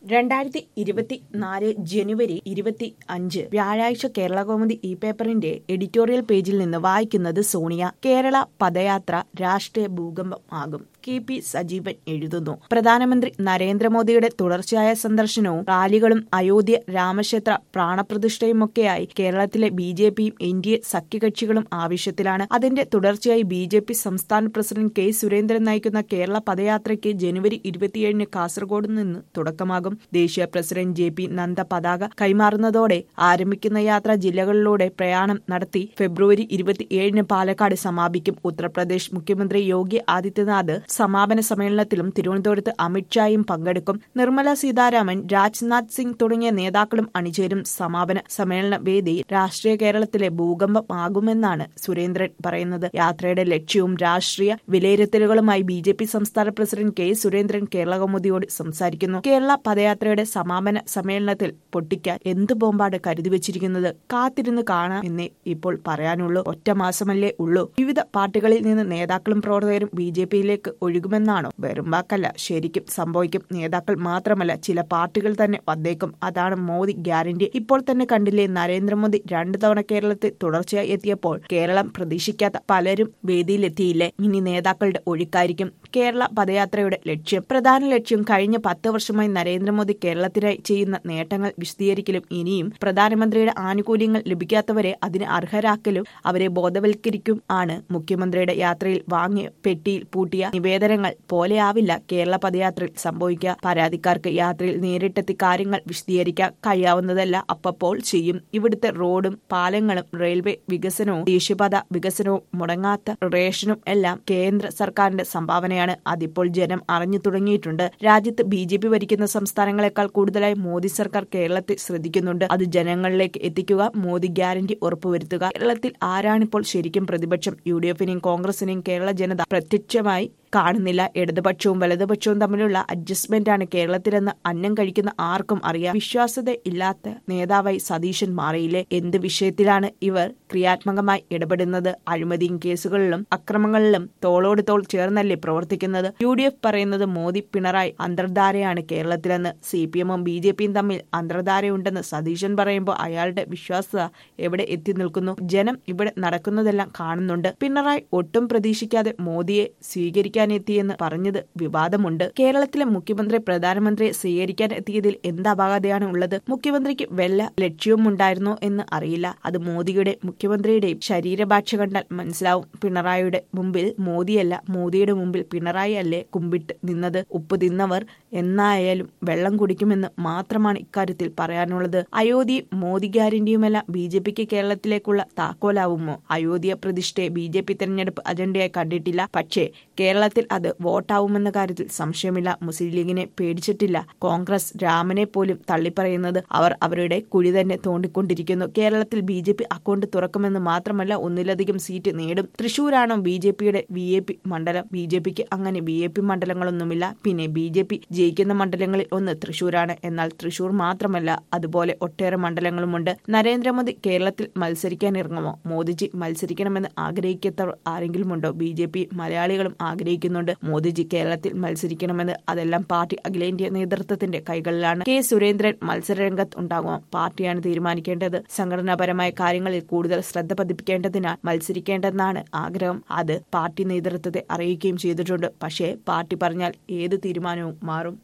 രണ്ടായിരത്തി ഇരുപത്തി നാല് ജനുവരി ഇരുപത്തി അഞ്ച് വ്യാഴാഴ്ച കേരള കൗമുദി ഇ പേപ്പറിന്റെ എഡിറ്റോറിയൽ പേജിൽ നിന്ന് വായിക്കുന്നത് സോണിയ കേരള പദയാത്ര രാഷ്ട്രീയ ഭൂകമ്പം ആകും കെ പി സജീവൻ എഴുതുന്നു പ്രധാനമന്ത്രി നരേന്ദ്രമോദിയുടെ തുടർച്ചയായ സന്ദർശനവും റാലികളും അയോധ്യ രാമക്ഷേത്ര പ്രാണപ്രതിഷ്ഠയുമൊക്കെയായി കേരളത്തിലെ ബി ജെ പിയും എൻ ഡി എ സഖ്യകക്ഷികളും ആവശ്യത്തിലാണ് അതിന്റെ തുടർച്ചയായി ബി ജെ പി സംസ്ഥാന പ്രസിഡന്റ് കെ സുരേന്ദ്രൻ നയിക്കുന്ന കേരള പദയാത്രയ്ക്ക് ജനുവരി ഇരുപത്തിയേഴിന് കാസർഗോഡ് നിന്ന് തുടക്കമാകും ദേശീയ പ്രസിഡന്റ് ജെ പി നന്ദ പതാക കൈമാറുന്നതോടെ ആരംഭിക്കുന്ന യാത്ര ജില്ലകളിലൂടെ പ്രയാണം നടത്തി ഫെബ്രുവരി ഇരുപത്തിയേഴിന് പാലക്കാട് സമാപിക്കും ഉത്തർപ്രദേശ് മുഖ്യമന്ത്രി യോഗി ആദിത്യനാഥ് സമാപന സമ്മേളനത്തിലും തിരുവനന്തപുരത്ത് അമിത്ഷായും പങ്കെടുക്കും നിർമ്മല സീതാരാമൻ രാജ്നാഥ് സിംഗ് തുടങ്ങിയ നേതാക്കളും അണിചേരും സമാപന സമ്മേളന വേദി രാഷ്ട്രീയ കേരളത്തിലെ ഭൂകമ്പമാകുമെന്നാണ് സുരേന്ദ്രൻ പറയുന്നത് യാത്രയുടെ ലക്ഷ്യവും രാഷ്ട്രീയ വിലയിരുത്തലുകളുമായി ബി ജെ പി സംസ്ഥാന പ്രസിഡന്റ് കെ സുരേന്ദ്രൻ കേരള കൗമുദിയോട് സംസാരിക്കുന്നു കേരള പദയാത്രയുടെ സമാപന സമ്മേളനത്തിൽ പൊട്ടിക്കാൻ എന്ത് ബോംബാണ് കരുതി വെച്ചിരിക്കുന്നത് കാത്തിരുന്ന് കാണാം എന്നേ ഇപ്പോൾ പറയാനുള്ളൂ ഒറ്റ മാസമല്ലേ ഉള്ളൂ വിവിധ പാർട്ടികളിൽ നിന്ന് നേതാക്കളും പ്രവർത്തകരും ബി ജെ പിയിലേക്ക് ഒഴുകുമെന്നാണോ വെറും വാക്കല്ല ശരിക്കും സംഭവിക്കും നേതാക്കൾ മാത്രമല്ല ചില പാർട്ടികൾ തന്നെ വന്നേക്കും അതാണ് മോദി ഗ്യാരണ്ടി ഇപ്പോൾ തന്നെ കണ്ടില്ലേ നരേന്ദ്രമോദി രണ്ടു തവണ കേരളത്തിൽ തുടർച്ചയായി എത്തിയപ്പോൾ കേരളം പ്രതീക്ഷിക്കാത്ത പലരും വേദിയിലെത്തിയില്ലേ ഇനി നേതാക്കളുടെ ഒഴുക്കായിരിക്കും കേരള പദയാത്രയുടെ ലക്ഷ്യം പ്രധാന ലക്ഷ്യം കഴിഞ്ഞ പത്ത് വർഷമായി നരേന്ദ്രമോദി കേരളത്തിനായി ചെയ്യുന്ന നേട്ടങ്ങൾ വിശദീകരിക്കലും ഇനിയും പ്രധാനമന്ത്രിയുടെ ആനുകൂല്യങ്ങൾ ലഭിക്കാത്തവരെ അതിന് അർഹരാക്കലും അവരെ ബോധവൽക്കരിക്കും ആണ് മുഖ്യമന്ത്രിയുടെ യാത്രയിൽ വാങ്ങിയ പെട്ടിയിൽ പൂട്ടിയ നിവേദനങ്ങൾ പോലെയാവില്ല കേരള പദയാത്രയിൽ സംഭവിക്കുക പരാതിക്കാർക്ക് യാത്രയിൽ നേരിട്ടെത്തി കാര്യങ്ങൾ വിശദീകരിക്കാൻ കഴിയാവുന്നതല്ല അപ്പപ്പോൾ ചെയ്യും ഇവിടുത്തെ റോഡും പാലങ്ങളും റെയിൽവേ വികസനവും ദേശീയപാത വികസനവും മുടങ്ങാത്ത റേഷനും എല്ലാം കേന്ദ്ര സർക്കാരിന്റെ സംഭാവനയാണ് അതിപ്പോൾ ജനം അറിഞ്ഞു തുടങ്ങിയിട്ടുണ്ട് രാജ്യത്ത് ബി ജെ പി ഭരിക്കുന്ന സംസ്ഥാനങ്ങളെക്കാൾ കൂടുതലായി മോദി സർക്കാർ കേരളത്തെ ശ്രദ്ധിക്കുന്നുണ്ട് അത് ജനങ്ങളിലേക്ക് എത്തിക്കുക മോദി ഗ്യാരണ്ടി ഉറപ്പുവരുത്തുക കേരളത്തിൽ ആരാണിപ്പോൾ ശരിക്കും പ്രതിപക്ഷം യു ഡി എഫിനെയും കോൺഗ്രസിനെയും കേരള ജനത പ്രത്യക്ഷമായി കാണുന്നില്ല ഇടതുപക്ഷവും വലതുപക്ഷവും തമ്മിലുള്ള അഡ്ജസ്റ്റ്മെന്റ് ആണ് കേരളത്തിലെന്ന് അന്നം കഴിക്കുന്ന ആർക്കും അറിയാം വിശ്വാസത ഇല്ലാത്ത നേതാവായി സതീശൻ മാറിയില്ലേ എന്ത് വിഷയത്തിലാണ് ഇവർ ക്രിയാത്മകമായി ഇടപെടുന്നത് അഴിമതിയും കേസുകളിലും അക്രമങ്ങളിലും തോളോട് തോൾ ചേർന്നല്ലേ പ്രവർത്തിക്കുന്നത് യു ഡി എഫ് പറയുന്നത് മോദി പിണറായി അന്തർധാരയാണ് കേരളത്തിലെന്ന് സി പി എമ്മും ബി ജെ പിയും തമ്മിൽ അന്തർധാരയുണ്ടെന്ന് സതീശൻ പറയുമ്പോൾ അയാളുടെ വിശ്വാസത എവിടെ എത്തി നിൽക്കുന്നു ജനം ഇവിടെ നടക്കുന്നതെല്ലാം കാണുന്നുണ്ട് പിണറായി ഒട്ടും പ്രതീക്ഷിക്കാതെ മോദിയെ സ്വീകരിക്കാൻ എത്തിയെന്ന് പറഞ്ഞത് വിവാദമുണ്ട് കേരളത്തിലെ മുഖ്യമന്ത്രി പ്രധാനമന്ത്രിയെ സ്വീകരിക്കാൻ എത്തിയതിൽ എന്ത് അപാകതയാണ് ഉള്ളത് മുഖ്യമന്ത്രിക്ക് വല്ല ലക്ഷ്യവും ഉണ്ടായിരുന്നോ എന്ന് അറിയില്ല അത് മോദിയുടെ മുഖ്യമന്ത്രിയുടെയും ശരീരഭാഷ കണ്ടാൽ മനസ്സിലാവും പിണറായിയുടെ മുമ്പിൽ മോദിയല്ല മോദിയുടെ മുമ്പിൽ പിണറായി അല്ലേ കുമ്പിട്ട് നിന്നത് ഉപ്പ് തിന്നവർ എന്നായാലും വെള്ളം കുടിക്കുമെന്ന് മാത്രമാണ് ഇക്കാര്യത്തിൽ പറയാനുള്ളത് അയോധ്യയും മോദി ഗ്യാരണ്ടിയുമെല്ലാം ബി ജെ പിക്ക് കേരളത്തിലേക്കുള്ള താക്കോലാവുമോ അയോധ്യ പ്രതിഷ്ഠയെ ബി ജെ പി തെരഞ്ഞെടുപ്പ് അജണ്ടയായി കണ്ടിട്ടില്ല പക്ഷേ കേരളത്തിൽ അത് വോട്ടാവുമെന്ന കാര്യത്തിൽ സംശയമില്ല മുസ്ലിം ലീഗിനെ പേടിച്ചിട്ടില്ല കോൺഗ്രസ് രാമനെ പോലും തള്ളിപ്പറയുന്നത് അവർ അവരുടെ കുഴി തന്നെ തോണ്ടിക്കൊണ്ടിരിക്കുന്നു കേരളത്തിൽ ബി ജെ പി അക്കൗണ്ട് തുറക്കുമെന്ന് മാത്രമല്ല ഒന്നിലധികം സീറ്റ് നേടും തൃശൂരാണോ ബി ജെ പിയുടെ വി എ പി മണ്ഡലം ബി ജെ പിക്ക് അങ്ങനെ വി എ പി മണ്ഡലങ്ങളൊന്നുമില്ല പിന്നെ ബി ജെ പി ജയിക്കുന്ന മണ്ഡലങ്ങളിൽ ഒന്ന് തൃശൂരാണ് എന്നാൽ തൃശൂർ മാത്രമല്ല അതുപോലെ ഒട്ടേറെ മണ്ഡലങ്ങളുമുണ്ട് നരേന്ദ്രമോദി കേരളത്തിൽ മത്സരിക്കാൻ ഇറങ്ങുമോ മോദിജി മത്സരിക്കണമെന്ന് ആഗ്രഹിക്കാത്തവർ ആരെങ്കിലുമുണ്ടോ ബി ജെ പി മലയാളികളും ആഗ്രഹിക്കുന്നുണ്ട് മോദിജി കേരളത്തിൽ മത്സരിക്കണമെന്ന് അതെല്ലാം പാർട്ടി അഖിലേന്ത്യാ നേതൃത്വത്തിന്റെ കൈകളിലാണ് കെ സുരേന്ദ്രൻ മത്സരരംഗത്ത് ഉണ്ടാകുമോ പാർട്ടിയാണ് തീരുമാനിക്കേണ്ടത് സംഘടനാപരമായ കാര്യങ്ങളിൽ കൂടുതൽ ശ്രദ്ധ പതിപ്പിക്കേണ്ടതിനാൽ മത്സരിക്കേണ്ടെന്നാണ് ആഗ്രഹം അത് പാർട്ടി നേതൃത്വത്തെ അറിയിക്കുകയും ചെയ്തിട്ടുണ്ട് പക്ഷേ പാർട്ടി പറഞ്ഞാൽ ഏത് തീരുമാനവും മാറും